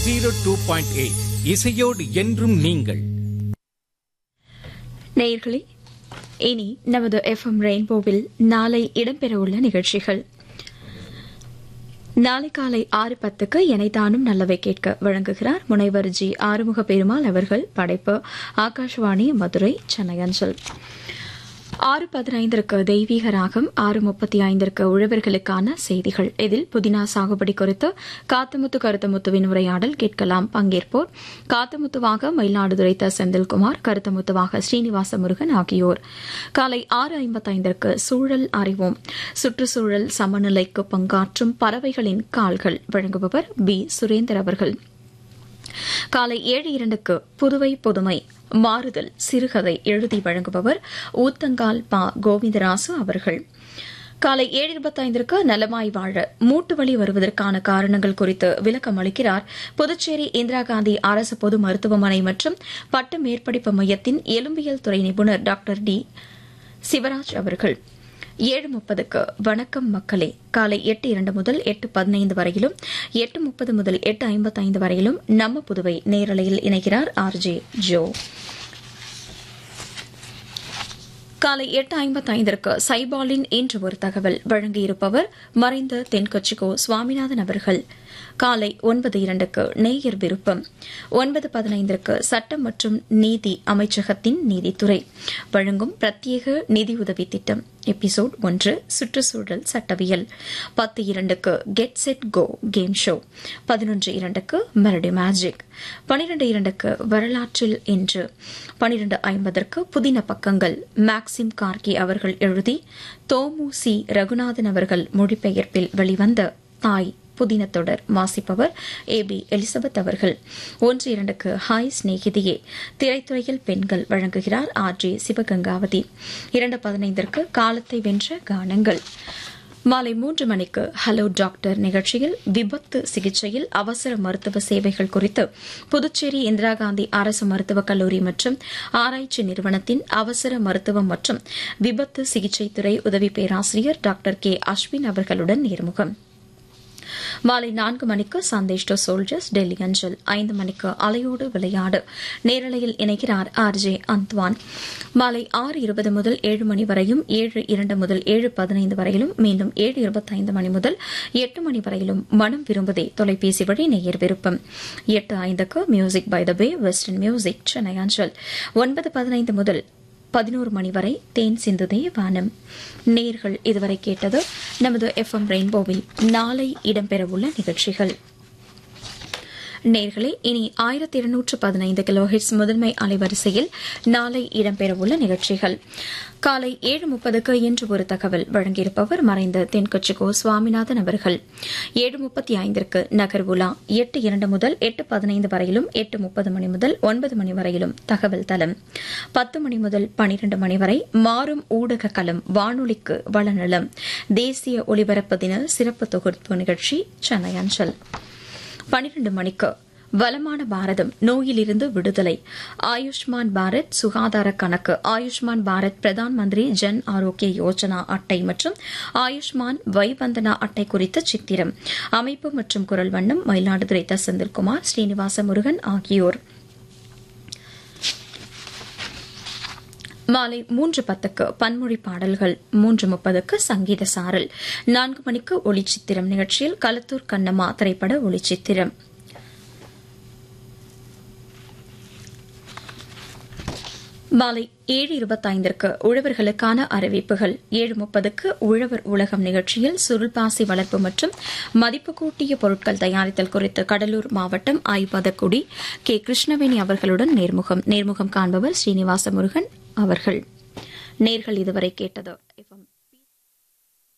zero two point eight இசையோடு என்றும் நீங்கள் நேயர்களே இனி நமது எஃப்எம் ரெயின்போவில் நாளை இடம்பெறவுள்ள நிகழ்ச்சிகள் நாளை காலை ஆறு பத்துக்கு எனைத்தானும் நல்லவை கேட்க வழங்குகிறார் முனைவர் ஜி ஆறுமுக பெருமாள் அவர்கள் படைப்பு ஆகாஷ்வாணி மதுரை சென்னை அஞ்சல் ஆறு பதினைந்திற்கு தெய்வீக ராகம் ஆறு முப்பத்தி ஐந்திற்கு உழவர்களுக்கான செய்திகள் இதில் புதினா சாகுபடி குறித்து காத்தமுத்து கருத்தமுத்துவின் உரையாடல் கேட்கலாம் பங்கேற்போர் காத்தமுத்துவாக மயிலாடுதுறை த செந்தில்குமார் கருத்தமுத்துவாக ஸ்ரீனிவாச முருகன் ஆகியோர் காலை ஆறு ஐம்பத்தைந்திற்கு சூழல் அறிவோம் சுற்றுச்சூழல் சமநிலைக்கு பங்காற்றும் பறவைகளின் கால்கள் வழங்குபவர் பி சுரேந்தர் அவர்கள் காலை ஏழு இரண்டுக்கு புதுவை புதுமை மாறுதல் சிறுகதை எழுதி வழங்குபவர் ஊத்தங்கால் பா கோவிந்தராசு அவர்கள் காலை ஏழு இருபத்தைந்திற்கு நலமாய் வாழ மூட்டு வலி வருவதற்கான காரணங்கள் குறித்து விளக்கம் அளிக்கிறார் புதுச்சேரி இந்திரா காந்தி அரசு பொது மருத்துவமனை மற்றும் பட்ட மேற்படிப்பு மையத்தின் எலும்பியல் துறை நிபுணர் டாக்டர் டி சிவராஜ் அவர்கள் ஏழு முப்பதுக்கு வணக்கம் மக்களே காலை எட்டு இரண்டு முதல் எட்டு பதினைந்து வரையிலும் எட்டு முப்பது முதல் எட்டு ஐம்பத்தைந்து வரையிலும் நம்ம புதுவை நேரலையில் இணைகிறார் ஆர் ஜே ஜோ காலை எட்டு ஐம்பத்தைந்திற்கு சைபாலின் இன்று ஒரு தகவல் வழங்கியிருப்பவர் மறைந்த தென்கொச்சிகோ சுவாமிநாதன் அவர்கள் காலை ஒன்பது இரண்டுக்கு நேயர் விருப்பம் ஒன்பது பதினைந்திற்கு சட்டம் மற்றும் நீதி அமைச்சகத்தின் நீதித்துறை வழங்கும் பிரத்யேக நிதியுதவி திட்டம் எபிசோட் ஒன்று சுற்றுச்சூழல் சட்டவியல் பத்து இரண்டுக்கு get set go game show பதினொன்று இரண்டுக்கு மெலடி மேஜிக் பனிரெண்டு இரண்டுக்கு வரலாற்றில் இன்று பனிரெண்டு ஐம்பதற்கு புதின பக்கங்கள் மேக்சிம் கார்கி அவர்கள் எழுதி தோமு சி ரகுநாதன் அவர்கள் மொழிபெயர்ப்பில் வெளிவந்த தாய் புதின தொடர் வாசிப்பவர் ஏ பி எலிசபெத் அவர்கள் ஒன்று இரண்டுக்கு ஹாய் சிநேகிதியே திரைத்துறையில் பெண்கள் வழங்குகிறார் ஆர் ஜே சிவகங்காவதி இரண்டு பதினைந்திற்கு காலத்தை வென்ற கானங்கள் மாலை மூன்று மணிக்கு ஹலோ டாக்டர் நிகழ்ச்சியில் விபத்து சிகிச்சையில் அவசர மருத்துவ சேவைகள் குறித்து புதுச்சேரி இந்திரா காந்தி அரசு மருத்துவக் கல்லூரி மற்றும் ஆராய்ச்சி நிறுவனத்தின் அவசர மருத்துவம் மற்றும் விபத்து சிகிச்சை துறை உதவி பேராசிரியர் டாக்டர் கே அஸ்வின் அவர்களுடன் நேர்முகம் மாலை நான்கு மணிக்கு சந்தேஷ் டு சோல்ஜர்ஸ் டெல்லி அஞ்சல் ஐந்து மணிக்கு அலையோடு விளையாடு நேரலையில் இணைகிறார் ஆர் ஜே அந்த்வான் மாலை ஆறு இருபது முதல் ஏழு மணி வரையும் ஏழு இரண்டு முதல் ஏழு பதினைந்து வரையிலும் மீண்டும் ஏழு இருபத்தைந்து மணி முதல் எட்டு மணி வரையிலும் மனம் விரும்புதே தொலைபேசி வழி நேயர் விருப்பம் எட்டு ஐந்துக்கு music by the bay western music Chennai அஞ்சல் ஒன்பது பதினைந்து முதல் பதினோரு மணி வரை தேன் சிந்துதே வானம் நேர்கள் இதுவரை கேட்டது நமது எஃப்எம் ரெயின்போவில் நாளை இடம்பெறவுள்ள நிகழ்ச்சிகள் நேர்களே இனி ஆயிரத்தி இருநூற்று பதினைந்து கிலோஹெட்ஸ் முதன்மை அலைவரிசையில் நாளை இடம்பெறவுள்ள நிகழ்ச்சிகள் காலை ஏழு முப்பதுக்கு இன்று ஒரு தகவல் வழங்கியிருப்பவர் மறைந்த தென்கொச்சிகோ சுவாமிநாதன் அவர்கள் ஏழு முப்பத்தி ஐந்திற்கு நகர் உலா எட்டு இரண்டு முதல் எட்டு பதினைந்து வரையிலும் எட்டு முப்பது மணி முதல் ஒன்பது மணி வரையிலும் தகவல் தளம் பத்து மணி முதல் பனிரண்டு மணி வரை மாறும் ஊடக களம் வானொலிக்கு வளநலம் தேசிய ஒலிபரப்பு தின சிறப்பு தொகுப்பு நிகழ்ச்சி சென்னை அஞ்சல் பனிரண்டு மணிக்கு வளமான பாரதம் நோயிலிருந்து விடுதலை ஆயுஷ்மான் பாரத் சுகாதார கணக்கு ஆயுஷ்மான் பாரத் பிரதான் மந்திரி ஜன் ஆரோக்கிய யோஜனா அட்டை மற்றும் ஆயுஷ்மான் வைவந்தனா அட்டை குறித்த சித்திரம் அமைப்பு மற்றும் குரல் வண்ணம் மயிலாடுதுறை த செந்தில்குமார் ஸ்ரீனிவாச முருகன் ஆகியோர் மாலை மூன்று பத்துக்கு பன்மொழி பாடல்கள் மூன்று முப்பதுக்கு சங்கீத சாரல் நான்கு மணிக்கு ஒளிச்சித்திரம் நிகழ்ச்சியில் களத்தூர் கண்ணம்மா திரைப்பட ஒளிச்சித்திரம் மாலை ஏழு இருபத்தைந்திற்கு உழவர்களுக்கான அறிவிப்புகள் ஏழு முப்பதுக்கு உழவர் உலகம் நிகழ்ச்சியில் சுருள்பாசி வளர்ப்பு மற்றும் மதிப்பு கூட்டிய பொருட்கள் தயாரித்தல் குறித்து கடலூர் மாவட்டம் ஐவதக்குடி கே கிருஷ்ணவேணி அவர்களுடன் நேர்முகம் நேர்முகம் காண்பவர் ஸ்ரீனிவாச முருகன் அவர்கள் நேர்கள் இதுவரை கேட்டது